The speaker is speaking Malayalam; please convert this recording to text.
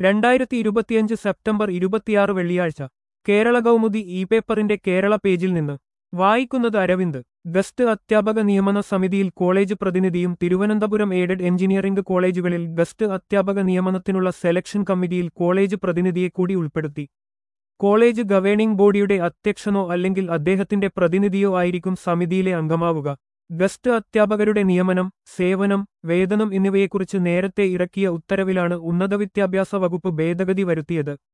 രണ്ടായിരത്തി ഇരുപത്തിയഞ്ച് സെപ്റ്റംബർ ഇരുപത്തിയാറ് വെള്ളിയാഴ്ച കേരള കൗമുദി ഇ പേപ്പറിന്റെ കേരള പേജിൽ നിന്ന് വായിക്കുന്നത് അരവിന്ദ് ഗസ്റ്റ് അധ്യാപക നിയമന സമിതിയിൽ കോളേജ് പ്രതിനിധിയും തിരുവനന്തപുരം എയ്ഡഡ് എഞ്ചിനീയറിംഗ് കോളേജുകളിൽ ഗസ്റ്റ് അധ്യാപക നിയമനത്തിനുള്ള സെലക്ഷൻ കമ്മിറ്റിയിൽ കോളേജ് പ്രതിനിധിയെ കൂടി ഉൾപ്പെടുത്തി കോളേജ് ഗവേണിംഗ് ബോഡിയുടെ അധ്യക്ഷനോ അല്ലെങ്കിൽ അദ്ദേഹത്തിന്റെ പ്രതിനിധിയോ ആയിരിക്കും സമിതിയിലെ അംഗമാവുക ഗസ്റ്റ് അധ്യാപകരുടെ നിയമനം സേവനം വേതനം എന്നിവയെക്കുറിച്ച് നേരത്തെ ഇറക്കിയ ഉത്തരവിലാണ് ഉന്നത വിദ്യാഭ്യാസ വകുപ്പ് ഭേദഗതി വരുത്തിയത്